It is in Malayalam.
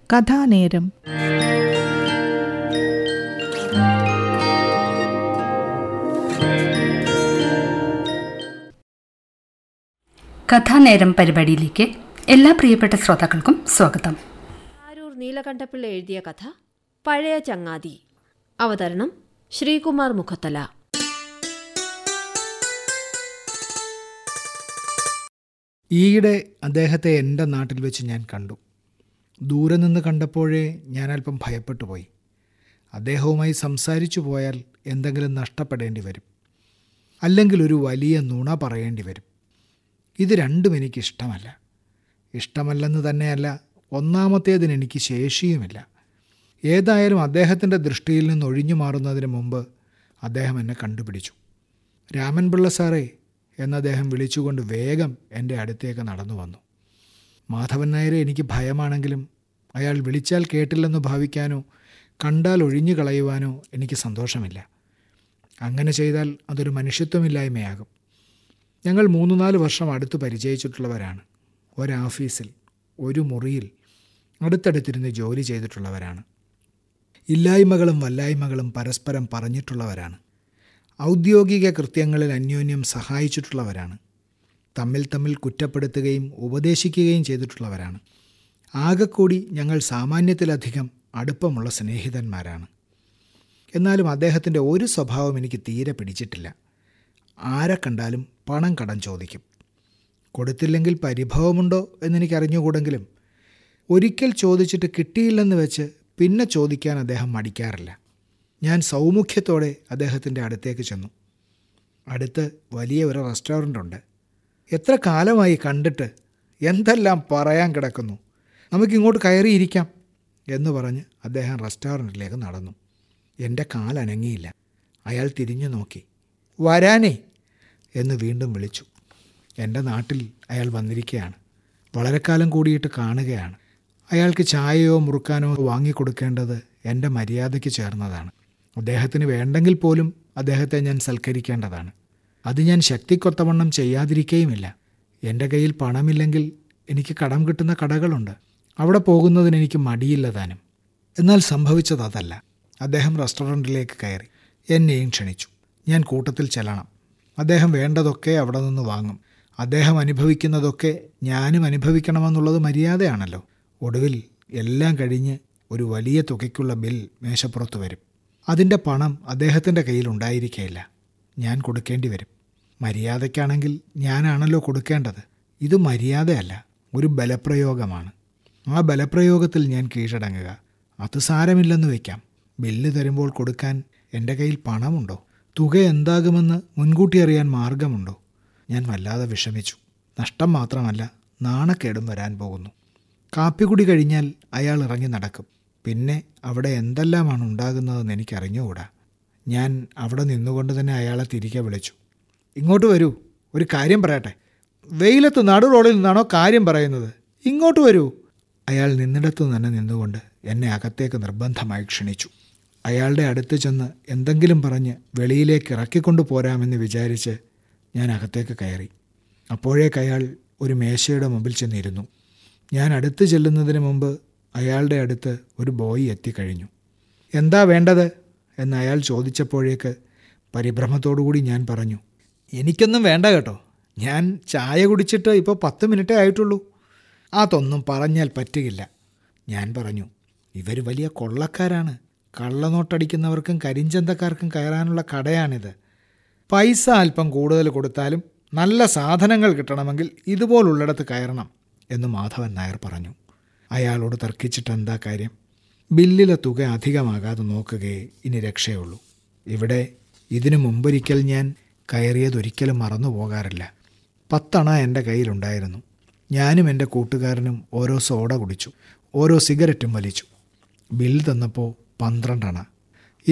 കഥാനേരം കഥാനേരം പരിപാടിയിലേക്ക് എല്ലാ പ്രിയപ്പെട്ട ശ്രോതാക്കൾക്കും സ്വാഗതം ആരൂർ നീലകണ്ഠപിള്ള എഴുതിയ കഥ പഴയ ചങ്ങാതി അവതരണം ശ്രീകുമാർ മുഖത്തല ഈയിടെ അദ്ദേഹത്തെ എൻ്റെ നാട്ടിൽ വെച്ച് ഞാൻ കണ്ടു ദൂരെ നിന്ന് കണ്ടപ്പോഴേ ഞാൻ അല്പം ഭയപ്പെട്ടു പോയി അദ്ദേഹവുമായി സംസാരിച്ചു പോയാൽ എന്തെങ്കിലും നഷ്ടപ്പെടേണ്ടി വരും അല്ലെങ്കിൽ ഒരു വലിയ നുണ പറയേണ്ടി വരും ഇത് രണ്ടും എനിക്കിഷ്ടമല്ല ഇഷ്ടമല്ലെന്ന് തന്നെയല്ല ഒന്നാമത്തേതിന് എനിക്ക് ശേഷിയുമില്ല ഏതായാലും അദ്ദേഹത്തിൻ്റെ ദൃഷ്ടിയിൽ നിന്ന് ഒഴിഞ്ഞു മാറുന്നതിന് മുമ്പ് അദ്ദേഹം എന്നെ കണ്ടുപിടിച്ചു രാമൻപിള്ള സാറേ എന്ന് അദ്ദേഹം വിളിച്ചുകൊണ്ട് വേഗം എൻ്റെ അടുത്തേക്ക് നടന്നു വന്നു മാധവൻ നായരെ എനിക്ക് ഭയമാണെങ്കിലും അയാൾ വിളിച്ചാൽ കേട്ടില്ലെന്ന് ഭാവിക്കാനോ കണ്ടാൽ ഒഴിഞ്ഞു കളയുവാനോ എനിക്ക് സന്തോഷമില്ല അങ്ങനെ ചെയ്താൽ അതൊരു മനുഷ്യത്വമില്ലായ്മയാകും ഞങ്ങൾ മൂന്ന് നാല് വർഷം അടുത്ത് പരിചയിച്ചിട്ടുള്ളവരാണ് ഒരാഫീസിൽ ഒരു മുറിയിൽ അടുത്തടുത്തിരുന്ന് ജോലി ചെയ്തിട്ടുള്ളവരാണ് ഇല്ലായ്മകളും വല്ലായ്മകളും പരസ്പരം പറഞ്ഞിട്ടുള്ളവരാണ് ഔദ്യോഗിക കൃത്യങ്ങളിൽ അന്യോന്യം സഹായിച്ചിട്ടുള്ളവരാണ് തമ്മിൽ തമ്മിൽ കുറ്റപ്പെടുത്തുകയും ഉപദേശിക്കുകയും ചെയ്തിട്ടുള്ളവരാണ് ആകെക്കൂടി ഞങ്ങൾ സാമാന്യത്തിലധികം അടുപ്പമുള്ള സ്നേഹിതന്മാരാണ് എന്നാലും അദ്ദേഹത്തിൻ്റെ ഒരു സ്വഭാവം എനിക്ക് തീരെ പിടിച്ചിട്ടില്ല ആരെ കണ്ടാലും പണം കടം ചോദിക്കും കൊടുത്തില്ലെങ്കിൽ പരിഭവമുണ്ടോ എന്നെനിക്ക് അറിഞ്ഞുകൂടെങ്കിലും ഒരിക്കൽ ചോദിച്ചിട്ട് കിട്ടിയില്ലെന്ന് വെച്ച് പിന്നെ ചോദിക്കാൻ അദ്ദേഹം മടിക്കാറില്ല ഞാൻ സൗമുഖ്യത്തോടെ അദ്ദേഹത്തിൻ്റെ അടുത്തേക്ക് ചെന്നു അടുത്ത് വലിയ ഒരു റെസ്റ്റോറൻ്റ് ഉണ്ട് എത്ര കാലമായി കണ്ടിട്ട് എന്തെല്ലാം പറയാൻ കിടക്കുന്നു നമുക്കിങ്ങോട്ട് കയറിയിരിക്കാം എന്ന് പറഞ്ഞ് അദ്ദേഹം റെസ്റ്റോറൻറ്റിലേക്ക് നടന്നു എൻ്റെ കാലനങ്ങിയില്ല അയാൾ തിരിഞ്ഞു നോക്കി വരാനേ എന്ന് വീണ്ടും വിളിച്ചു എൻ്റെ നാട്ടിൽ അയാൾ വന്നിരിക്കുകയാണ് വളരെ കാലം കൂടിയിട്ട് കാണുകയാണ് അയാൾക്ക് ചായയോ മുറുക്കാനോ വാങ്ങിക്കൊടുക്കേണ്ടത് എൻ്റെ മര്യാദയ്ക്ക് ചേർന്നതാണ് അദ്ദേഹത്തിന് വേണ്ടെങ്കിൽ പോലും അദ്ദേഹത്തെ ഞാൻ സൽക്കരിക്കേണ്ടതാണ് അത് ഞാൻ ശക്തിക്കൊത്തവണ്ണം ചെയ്യാതിരിക്കുകയുമില്ല എൻ്റെ കയ്യിൽ പണമില്ലെങ്കിൽ എനിക്ക് കടം കിട്ടുന്ന കടകളുണ്ട് അവിടെ പോകുന്നതിന് എനിക്ക് മടിയില്ല താനും എന്നാൽ സംഭവിച്ചത് അതല്ല അദ്ദേഹം റെസ്റ്റോറൻറ്റിലേക്ക് കയറി എന്നെയും ക്ഷണിച്ചു ഞാൻ കൂട്ടത്തിൽ ചെല്ലണം അദ്ദേഹം വേണ്ടതൊക്കെ അവിടെ നിന്ന് വാങ്ങും അദ്ദേഹം അനുഭവിക്കുന്നതൊക്കെ ഞാനും അനുഭവിക്കണമെന്നുള്ളത് മര്യാദയാണല്ലോ ഒടുവിൽ എല്ലാം കഴിഞ്ഞ് ഒരു വലിയ തുകയ്ക്കുള്ള ബിൽ മേശപ്പുറത്ത് വരും അതിൻ്റെ പണം അദ്ദേഹത്തിൻ്റെ കയ്യിൽ ഉണ്ടായിരിക്കുകയില്ല ഞാൻ കൊടുക്കേണ്ടി വരും മര്യാദയ്ക്കാണെങ്കിൽ ഞാനാണല്ലോ കൊടുക്കേണ്ടത് ഇത് മര്യാദയല്ല ഒരു ബലപ്രയോഗമാണ് ആ ബലപ്രയോഗത്തിൽ ഞാൻ കീഴടങ്ങുക അത് സാരമില്ലെന്ന് വയ്ക്കാം ബില്ല് തരുമ്പോൾ കൊടുക്കാൻ എൻ്റെ കയ്യിൽ പണമുണ്ടോ തുക എന്താകുമെന്ന് മുൻകൂട്ടി അറിയാൻ മാർഗമുണ്ടോ ഞാൻ വല്ലാതെ വിഷമിച്ചു നഷ്ടം മാത്രമല്ല നാണക്കേടും വരാൻ പോകുന്നു കാപ്പിക്കുടി കഴിഞ്ഞാൽ അയാൾ ഇറങ്ങി നടക്കും പിന്നെ അവിടെ എന്തെല്ലാമാണ് ഉണ്ടാകുന്നതെന്ന് എനിക്കറിഞ്ഞുകൂടാ ഞാൻ അവിടെ നിന്നുകൊണ്ട് തന്നെ അയാളെ തിരികെ വിളിച്ചു ഇങ്ങോട്ട് വരൂ ഒരു കാര്യം പറയട്ടെ വെയിലത്ത് നടു റോഡിൽ നിന്നാണോ കാര്യം പറയുന്നത് ഇങ്ങോട്ട് വരൂ അയാൾ നിന്നിടത്തു തന്നെ നിന്നുകൊണ്ട് എന്നെ അകത്തേക്ക് നിർബന്ധമായി ക്ഷണിച്ചു അയാളുടെ അടുത്ത് ചെന്ന് എന്തെങ്കിലും പറഞ്ഞ് വെളിയിലേക്ക് ഇറക്കിക്കൊണ്ടു പോരാമെന്ന് വിചാരിച്ച് ഞാൻ അകത്തേക്ക് കയറി അപ്പോഴേക്ക് അയാൾ ഒരു മേശയുടെ മുമ്പിൽ ചെന്നിരുന്നു ഞാൻ അടുത്ത് ചെല്ലുന്നതിന് മുമ്പ് അയാളുടെ അടുത്ത് ഒരു ബോയ് എത്തിക്കഴിഞ്ഞു എന്താ വേണ്ടത് എന്ന് അയാൾ ചോദിച്ചപ്പോഴേക്ക് പരിഭ്രമത്തോടുകൂടി ഞാൻ പറഞ്ഞു എനിക്കൊന്നും വേണ്ട കേട്ടോ ഞാൻ ചായ കുടിച്ചിട്ട് ഇപ്പോൾ പത്ത് മിനിറ്റേ ആയിട്ടുള്ളൂ അതൊന്നും പറഞ്ഞാൽ പറ്റുകില്ല ഞാൻ പറഞ്ഞു ഇവർ വലിയ കൊള്ളക്കാരാണ് കള്ളനോട്ടടിക്കുന്നവർക്കും കരിഞ്ചന്തക്കാർക്കും കയറാനുള്ള കടയാണിത് പൈസ അല്പം കൂടുതൽ കൊടുത്താലും നല്ല സാധനങ്ങൾ കിട്ടണമെങ്കിൽ ഇതുപോലുള്ളിടത്ത് കയറണം എന്ന് മാധവൻ നായർ പറഞ്ഞു അയാളോട് തർക്കിച്ചിട്ട് എന്താ കാര്യം ബില്ലിലെ തുക അധികമാകാതെ നോക്കുകയേ ഇനി രക്ഷയുള്ളൂ ഇവിടെ ഇതിനു മുമ്പൊരിക്കൽ ഞാൻ കയറിയതൊരിക്കലും മറന്നു പോകാറില്ല പത്തണ എൻ്റെ കയ്യിലുണ്ടായിരുന്നു ഞാനും എൻ്റെ കൂട്ടുകാരനും ഓരോ സോഡ കുടിച്ചു ഓരോ സിഗരറ്റും വലിച്ചു ബിൽ തന്നപ്പോൾ പന്ത്രണ്ടണ